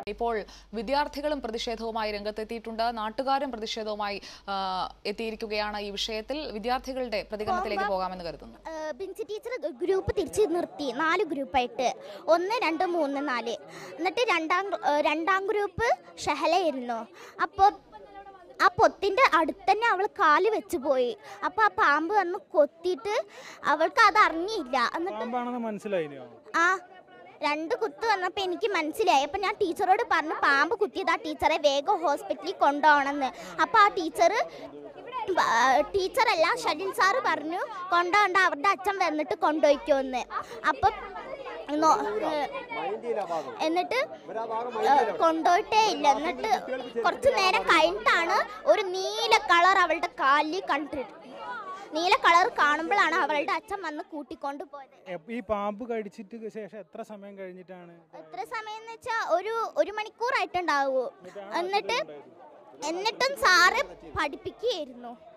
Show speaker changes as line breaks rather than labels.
ഇപ്പോൾ വിദ്യാർത്ഥികളും പ്രതിഷേധവുമായി രംഗത്തെത്തിയിട്ടുണ്ട് നാട്ടുകാരും പ്രതിഷേധവുമായി ആ, എത്തിയിരിക്കുകയാണ് ഈ വിഷയത്തിൽ വിദ്യാർത്ഥികളുടെ പ്രതികരണത്തിലേക്ക് പോകാമെന്ന് കരുതുന്നു
ഏഹ് ബിൻസി ടീച്ചർ ഗ്രൂപ്പ് തിരിച്ച് നിർത്തി നാല് ഗ്രൂപ്പായിട്ട് ഒന്ന് രണ്ട് മൂന്ന് നാല് എന്നിട്ട് രണ്ടാം ഗ്രൂ- ഏഹ് രണ്ടാം ഗ്രൂപ്പ് ഷഹലയായിരുന്നു അപ്പോൾ ആ പൊത്തിൻ്റെ അടുത്ത് തന്നെ അവൾ കാല് വെച്ച് പോയി അപ്പോൾ ആ പാമ്പ് വന്ന് കൊത്തിയിട്ട് അവൾക്ക് അത് അറിഞ്ഞില്ല എന്നിട്ട്
പാമ്പാണെന്ന് മനസ്സിലായിനോ
ആ രണ്ട് കുത്ത് വന്നപ്പോൾ എനിക്ക് മനസ്സിലായി അപ്പം ഞാൻ ടീച്ചറോട് പറഞ്ഞു പാമ്പ് കുത്തിയത് ആ ടീച്ചറെ വേഗം ഹോസ്പിറ്റലിൽ കൊണ്ടുപോകണമെന്ന് അപ്പോൾ ആ ടീച്ചർ ടീച്ചറല്ല ഷഡിൽ സാറ് പറഞ്ഞു കൊണ്ടുപോകണ്ട അവരുടെ അച്ഛൻ വന്നിട്ട് കൊണ്ടുപോയിക്കോന്ന് അപ്പം നോ- ഏഹ് എന്നിട്ട് ഏഹ് കൊണ്ടുപോയിട്ടേ ഇല്ല എന്നിട്ട് കുറച്ച് നേരം കഴിഞ്ഞിട്ടാണ് ഒരു നീല കളർ അവളുടെ കാലിൽ കണ്ടിട്ട് നീല കളർ കാണുമ്പോഴാണ് അവളുടെ അച്ഛൻ വന്ന് കൂട്ടിക്കൊണ്ട് പോയത്
എപ്പ- ഈ പാമ്പ് കടിച്ചിട്ട് ശേഷം എത്ര സമയം കഴിഞ്ഞിട്ടാണ്
എത്ര സമയം എന്ന് വെച്ചാൽ ഒരു ഒരു മണിക്കൂറായിട്ടുണ്ടാവൂ എന്നിട്ട് എന്നിട്ടും സാറ് പഠിപ്പിക്കുകയായിരുന്നു